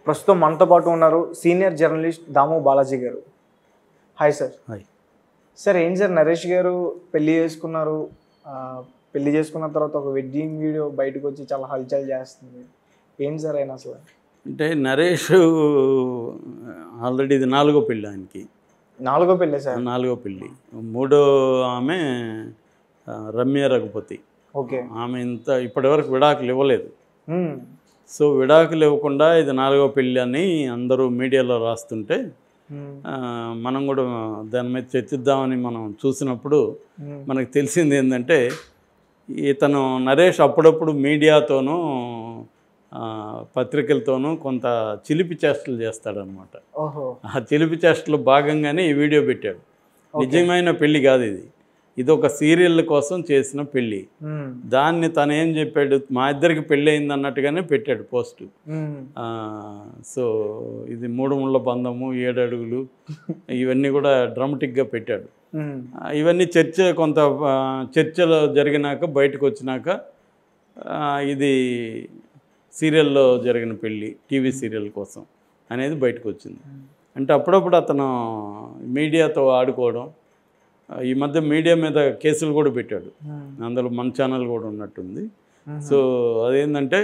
ప్రస్తుతం మనతో పాటు ఉన్నారు senior journalist Damu Balaji garu hi sir hi sir ఏంటి సార్ నరేష్ గారు పెళ్లి చేసుకున్నారు ఆ, పెళ్లి చేసుకున్న తర్వాత ఒక వెడ్డింగ్ వీడియో బయటకు వచ్చి చాలా హల్చల్ చేస్తుంది ఏంటి సార్ ఆయన అసలు అంటే నరేష్ ఆల్రెడీ ఇది నాలుగో పెళ్ళి ఆయనకి నాలుగో పెళ్ళే సార్ నాలుగో పెళ్ళి మూడో ఆమె ఆ, రమ్య రఘుపతి ఓకే ఆమె ఇంత ఇప్పటివరకు విడాకులు ఇవ్వలేదు మ్మ్. సో విడాకులు ఇవ్వకుండా ఇది నాలుగో పెళ్ళి అని అందరూ మీడియాలో రాస్తుంటే మ్మ్. ఆ, మనం కూడా దాని మీద చర్చిద్దామని మనం చూసినప్పుడు మ్మ్. మనకు తెలిసింది ఏంటంటే ఇతను నరేష్ అప్పుడప్పుడు మీడియాతోనూ ఆ, పత్రికలతోనూ కొంత చిలిపి చేష్టలు చేస్తాడనమాట ఓహో ఆ చిలిపి చేష్టలో భాగంగానే ఈ వీడియో పెట్టాడు నిజమైన పెళ్ళి కాదు ఇది ఇది ఒక సీరియల్ కోసం చేసిన పెళ్ళి మ్మ్. దాన్ని తను ఏం చెప్పాడు మా ఇద్దరికి పెళ్ళి అయింది అన్నట్టుగానే పెట్టాడు పోస్ట్ మ్మ్. సో ఇది మూడు ముళ్ళ బంధము ఏడు అడుగులు ఇవన్నీ కూడా డ్రామటిక్గా పెట్టాడు మ్మ్. ఆ, ఇవన్నీ చర్చ కొంత ఆ, చర్చలు జరిగినాక బయటకు వచ్చినాక ఆ, ఇది సీరియల్లో జరిగిన పెళ్ళి టీవీ సీరియల్ కోసం అనేది బయటకు వచ్చింది అంటే అప్పుడప్పుడు అతను మీడియాతో ఆడుకోవడం ఆ, ఈ మధ్య మీడియా మీద కేసులు కూడా పెట్టాడు మ్మ్. అందులో మన ఛానల్ కూడా ఉన్నట్టుంది మ్మ్. సో అదేంటంటే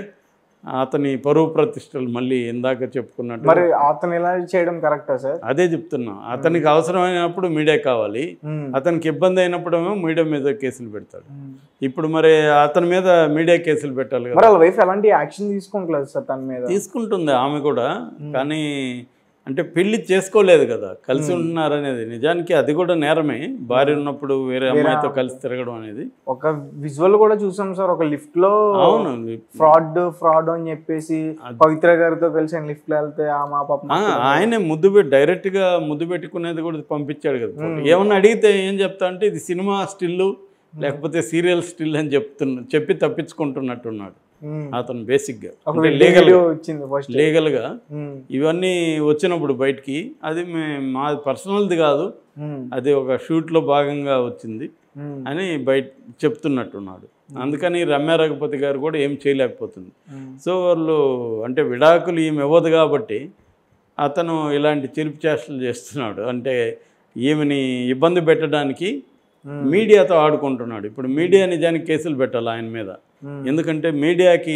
అతని పరువు ప్రతిష్టలు మళ్ళీ ఇందాక చెప్పుకున్నట్టు మరి అతను ఇలా చేయడం కరెక్టా సార్ అదే చెప్తున్నా అతనికి అవసరమైనప్పుడు మీడియా కావాలి మ్మ్. అతనికి ఇబ్బంది అయినప్పుడేమో మీడియా మీద కేసులు పెడతాడు మ్మ్. ఇప్పుడు మరి అతని మీద మీడియా కేసులు పెట్టాలి మరి కదా వాళ్ళ వైఫ్ ఎలాంటి యాక్షన్ తీసుకుంటలేదు సార్ తన మీద తీసుకుంటుంది ఆమె కూడా కానీ అంటే పెళ్లి చేసుకోలేదు కదా కలిసి ఉంటున్నారు అనేది నిజానికి అది కూడా నేరమే భార్య ఉన్నప్పుడు వేరే అమ్మాయితో కలిసి తిరగడం అనేది ఒక విజువల్ కూడా చూసాం సార్ ఒక లిఫ్ట్ లో అవును ఫ్రాడ్ ఫ్రాడ్ అని చెప్పేసి పవిత్ర గారితో కలిసి ఆయన లిఫ్ట్ లో వెళ్తే ఆ మా పాప ఆ, ఆయనే ముద్దు పెట్టి డైరెక్ట్గా ముద్దు పెట్టుకునేది కూడా పంపించాడు కదా ఫోటో. ఏమన్నా అడిగితే ఏం చెప్తా అంటే ఇది సినిమా స్టిల్ లేకపోతే సీరియల్ స్టిల్ అని చెప్తున్నా చెప్పి తప్పించుకుంటున్నట్టున్నాడు అతను బేసిక్గా ఒక అంటే video లీగల్ వచ్చింది ఫస్ట్ లీగల్గా ఇవన్నీ వచ్చినప్పుడు బయటికి అది మే మా పర్సనల్ది కాదు అది ఒక షూట్లో భాగంగా వచ్చింది అని బయట చెప్తున్నట్టున్నాడు అందుకని రమ్య రఘుపతి గారు కూడా ఏం చేయలేకపోతుంది సో వాళ్ళు అంటే విడాకులు ఈమె ఇవ్వదు కాబట్టి అతను ఇలాంటి చిలిపి చేష్టలు చేస్తున్నాడు అంటే ఈమెని ఇబ్బంది పెట్టడానికి మీడియాతో ఆడుకుంటున్నాడు ఇప్పుడు మీడియా నిజానికి కేసులు పెట్టాలి ఆయన మీద ఎందుకంటే మీడియాకి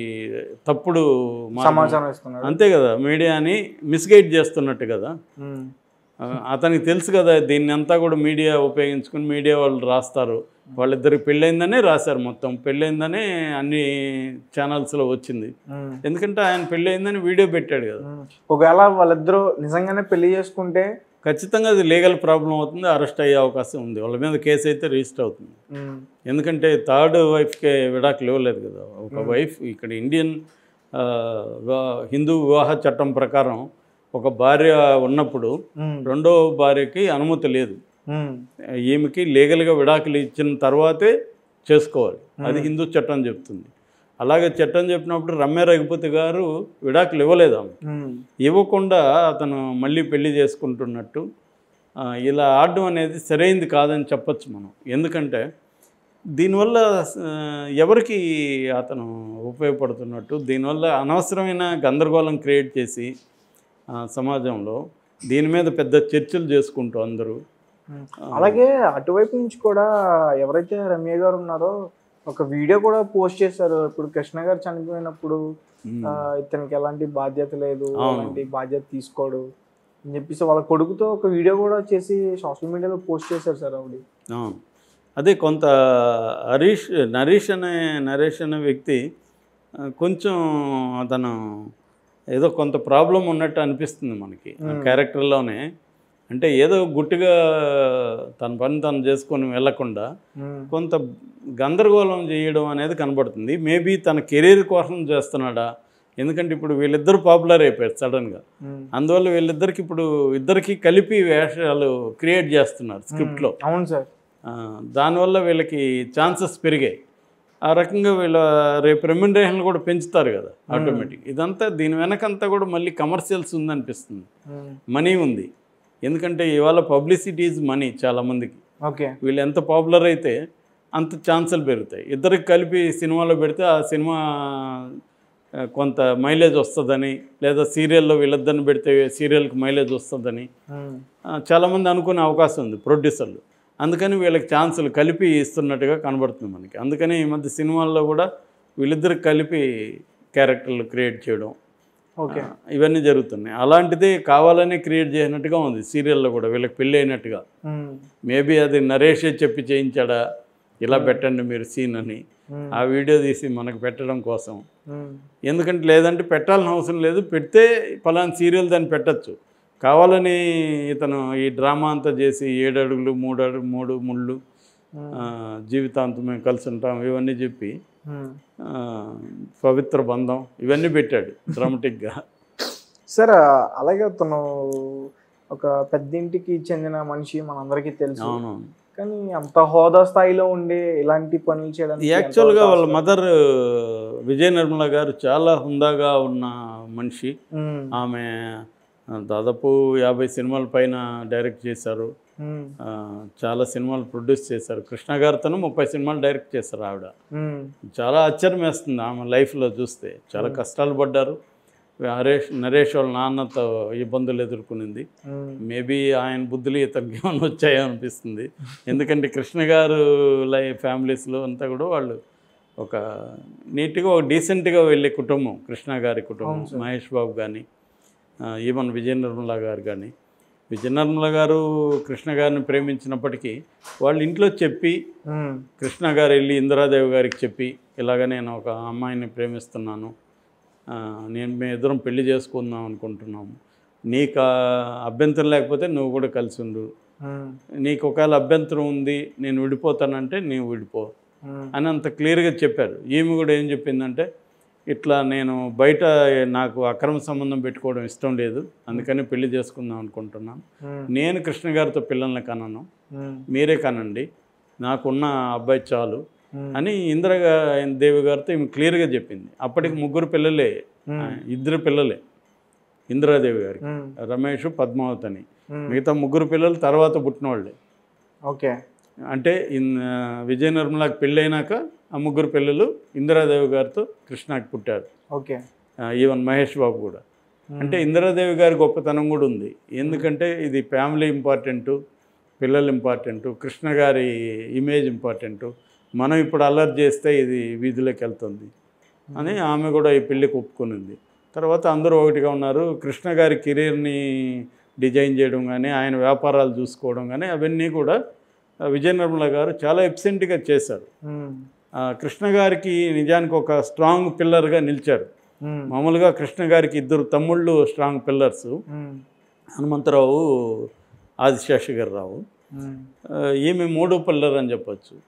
తప్పుడు మార్గం- సమాచారం ఇస్తున్నాడు అంతే కదా మీడియాని మిస్గైడ్ చేస్తున్నట్టు కదా ఉమ్. ఆ, అతనికి తెలుసు కదా దీన్ని అంతా కూడా మీడియా ఉపయోగించుకుని మీడియా వాళ్ళు రాస్తారు వాళ్ళిద్దరికి పెళ్ళైందనే రాశారు మొత్తం పెళ్ళైందనే అన్ని ఛానల్స్లో వచ్చింది ఉమ్. ఎందుకంటే ఆయన పెళ్ళైందని వీడియో పెట్టాడు కదా ఉమ్. ఒకవేళ వాళ్ళిద్దరూ నిజంగానే పెళ్లి చేసుకుంటే ఖచ్చితంగా అది లీగల్ ప్రాబ్లం అవుతుంది అరెస్ట్ అయ్యే అవకాశం ఉంది వాళ్ళ మీద కేసు అయితే రిజిస్టర్ అవుతుంది ఉమ్. ఎందుకంటే థర్డ్ వైఫ్కి విడాకులు ఇవ్వలేదు కదా ఒక వైఫ్ ఇక్కడ ఇండియన్ ఆ, వివా- హిందూ వివాహ చట్టం ప్రకారం ఒక భార్య ఉన్నప్పుడు ఉమ్. రెండో భార్యకి అనుమతి లేదు ఉమ్. ఈమెకి లీగల్గా విడాకులు ఇచ్చిన తర్వాతే చేసుకోవాలి అది హిందూ చట్టం చెప్తుంది అలాగే చట్టం చెప్పినప్పుడు రమ్య రఘుపతి గారు విడాకులు ఇవ్వలేదు ఆమె ఉమ్. ఇవ్వకుండా అతను మళ్ళీ పెళ్లి చేసుకుంటున్నట్టు ఆ, ఇలా ఆడడం అనేది సరైంది కాదని చెప్పొచ్చు మనం ఎందుకంటే దీనివల్ల ఆ, ఎవరికి అతను ఉపయోగపడుతున్నట్టు దీనివల్ల అనవసరమైన గందరగోళం క్రియేట్ చేసి ఆ, సమాజంలో దీని మీద పెద్ద చర్చలు చేసుకుంటూ అందరూ ఉమ్. అలాగే అటువైపు నుంచి కూడా ఎవరైతే రమ్య గారు ఉన్నారో ఒక వీడియో కూడా పోస్ట్ చేశారు ఇప్పుడు కృష్ణ గారు చనిపోయినప్పుడు ఉమ్, ఆ, ఇతనికి ఎలాంటి బాధ్యత లేదు అవును. ఎలాంటి బాధ్యత తీసుకోడు అని చెప్పేసి వాళ్ళ కొడుకుతో ఒక వీడియో కూడా చేసి సోషల్ మీడియాలో పోస్ట్ చేశారు సార్ ఆవిడ అవును. అదే కొంత హరీష్ నరేష్ అనే నరేష్ అనే వ్యక్తి ఆ, కొంచెం అతను ఏదో కొంత ప్రాబ్లం ఉన్నట్టు అనిపిస్తుంది మనకి ఆ క్యారెక్టర్లోనే అంటే ఏదో గుట్టుగా తన పని తను చేసుకొని వెళ్ళకుండా ఉమ్. కొంత గందరగోళం చేయడం అనేది కనబడుతుంది మేబీ తన కెరీర్ కోసం చేస్తున్నాడా ఎందుకంటే ఇప్పుడు వీళ్ళిద్దరు పాపులర్ అయిపోయారు సడన్గా ఉమ్. అందువల్ల వీళ్ళిద్దరికి ఇప్పుడు ఇద్దరికి కలిపి వేషాలు క్రియేట్ చేస్తున్నారు స్క్రిప్ట్లో అవును సార్ ఆ, దానివల్ల వీళ్ళకి ఛాన్సెస్ పెరిగాయి ఆ రకంగా వీళ్ళ రేపు రెమ్యునరేషన్ కూడా పెంచుతారు కదా ఆటోమేటిక్ ఇదంతా దీని వెనకంతా కూడా మళ్ళీ కమర్షియల్స్ ఉందనిపిస్తుంది ఉమ్. మనీ ఉంది ఎందుకంటే ఇవాళ పబ్లిసిటీ ఈజ్ మనీ చాలామందికి ఓకే వీళ్ళు ఎంత పాపులర్ అయితే అంత ఛాన్సులు పెరుగుతాయి ఇద్దరికి కలిపి సినిమాలో పెడితే ఆ సినిమా ఆ, కొంత మైలేజ్ వస్తుందని లేదా సీరియల్లో వీళ్ళిద్దరిని పెడితే సీరియల్కి మైలేజ్ వస్తుందని ఉమ్, ఆ, చాలామంది అనుకునే అవకాశం ఉంది ప్రొడ్యూసర్లు అందుకని వీళ్ళకి ఛాన్సులు కలిపి ఇస్తున్నట్టుగా కనబడుతుంది మనకి అందుకని ఈ మధ్య సినిమాల్లో కూడా వీళ్ళిద్దరికి కలిపి క్యారెక్టర్లు క్రియేట్ చేయడం ఓకే ఆ, ఇవన్నీ జరుగుతున్నాయి అలాంటిది కావాలని క్రియేట్ చేసినట్టుగా ఉంది సీరియల్లో కూడా వీళ్ళకి పెళ్ళి అయినట్టుగా ఉమ్, మేబీ అది నరేషే చెప్పి చేయించాడా ఇలా పెట్టండి మీరు సీన్ అని ఉమ్, ఆ వీడియో తీసి మనకు పెట్టడం కోసం ఉమ్, ఎందుకంటే లేదంటే పెట్టాల్సిన అవసరం లేదు పెడితే పలానా సీరియల్ దాన్ని పెట్టచ్చు కావాలని ఇతను ఈ డ్రామా అంతా చేసి ఏడు అడుగులు మూడు అడుగు మూడు ముళ్ళు ఉమ్, ఆ, జీవితాంతం మేము కలిసి ఉంటాం ఇవన్నీ చెప్పి ఉమ్. ఆ, పవిత్ర బంధం ఇవన్నీ పెట్టాడు డ్రామటిక్గా సార్ అలాగే తను ఒక పెద్ద ఇంటికి చెందిన మనిషి మనందరికీ తెలుసు అవునవును కానీ అంత హోదా స్థాయిలో ఉండి ఇలాంటి పనులు చేయడానికి యాక్చువల్గా వాళ్ళ ఎంతవరకు మదర్ విజయ నిర్మల గారు చాలా హుందాగా ఉన్న మనిషి ఉమ్, ఆమె ఆ, దాదాపు యాభై సినిమాల పైన డైరెక్ట్ చేశారు ఉమ్, ఆ, చాలా సినిమాలు ప్రొడ్యూస్ చేశారు కృష్ణ గారితోనూ ముప్పై సినిమాలు డైరెక్ట్ చేశారు ఆవిడ ఉమ్, చాలా ఆశ్చర్యం వేస్తుంది ఆమె లైఫ్లో చూస్తే చాలా కష్టాలు పడ్డారు హరేష్ నరేష్ వాళ్ళ నాన్నతో ఇబ్బందులు ఎదుర్కొనింది ఉమ్, మేబీ ఆయన బుద్ధులు ఇతనికి ఏమైనా వచ్చాయో అనిపిస్తుంది ఎందుకంటే కృష్ణ గారు లై ఫ్యామిలీస్లో అంతా కూడా వాళ్ళు ఒక నీట్గా ఒక డీసెంట్గా వెళ్ళే కుటుంబం కృష్ణ గారి కుటుంబం అవును సార్. మహేష్ బాబు కానీ ఈవెన్ విజయ నిర్మల గారు కానీ విజయ నిర్మల గారు కృష్ణ గారిని ప్రేమించినప్పటికీ వాళ్ళ ఇంట్లో చెప్పి ఉమ్, కృష్ణ గారు వెళ్ళి ఇందిరాదేవి గారికి చెప్పి ఇలాగ నేను ఒక అమ్మాయిని ప్రేమిస్తున్నాను ఆ, నేను మేము ఇద్దరం పెళ్లి చేసుకుందాం అనుకుంటున్నాము నీకు ఆ అభ్యంతరం లేకపోతే నువ్వు కూడా కలిసి ఉండు ఉమ్, నీకు ఒకవేళ అభ్యంతరం ఉంది నేను విడిపోతానంటే నీవు విడిపో ఉమ్, అని అంత క్లియర్గా చెప్పారు ఈమె కూడా ఏం చెప్పిందంటే ఇట్లా నేను బయట నాకు అక్రమ సంబంధం పెట్టుకోవడం ఇష్టం లేదు అందుకని పెళ్లి చేసుకుందాం అనుకుంటున్నాను ఉమ్, నేను కృష్ణ గారితో పిల్లల్ని కనను ఉమ్, మీరే కనండి నాకున్న అబ్బాయి చాలు ఉమ్, అని ఇందిరా గా- దేవి గారితో ఈమె క్లియర్గా చెప్పింది అప్పటికి ముగ్గురు పిల్లలే ఉమ్, ఆ, ఇద్దరు పిల్లలే ఇందిరాదేవి గారికి ఉమ్, రమేష్ పద్మావతి అని ఉమ్, మిగతా ముగ్గురు పిల్లలు తర్వాత పుట్టిన వాళ్ళే ఓకే అంటే ఇన్ ఆ, విజయ నిర్మలాకి పెళ్ళైనాక ఆ ముగ్గురు పిల్లలు ఇందిరాదేవి గారితో కృష్ణకి పుట్టారు ఓకే ఆ, ఈవెన్ మహేష్ బాబు కూడా అంటే ఇందిరాదేవి గారి గొప్పతనం కూడా ఉంది ఎందుకంటే ఇది ఫ్యామిలీ ఇంపార్టెంటు పిల్లలు ఇంపార్టెంటు కృష్ణ గారి ఇమేజ్ ఇంపార్టెంటు మనం ఇప్పుడు అల్లరి చేస్తే ఇది వీధిలోకి వెళ్తుంది అని ఆమె కూడా ఈ పెళ్ళికి ఒప్పుకునింది తర్వాత అందరూ ఒకటిగా ఉన్నారు కృష్ణ గారి కెరీర్ని డిజైన్ చేయడం కానీ ఆయన వ్యాపారాలు చూసుకోవడం కానీ అవన్నీ కూడా ఆ, విజయ నిర్మల గారు చాలా ఎబ్సెంట్గా చేశారు ఉమ్, ఆ, కృష్ణ గారికి నిజానికి ఒక స్ట్రాంగ్ పిల్లర్గా నిలిచారు ఉమ్, మామూలుగా కృష్ణ గారికి ఇద్దరు తమ్ముళ్ళు స్ట్రాంగ్ పిల్లర్స్ ఉమ్, హనుమంతరావు ఆదిశేష గారు రావు ఉమ్, ఆ, ఈమె మూడో పిల్లర్ అని చెప్పొచ్చు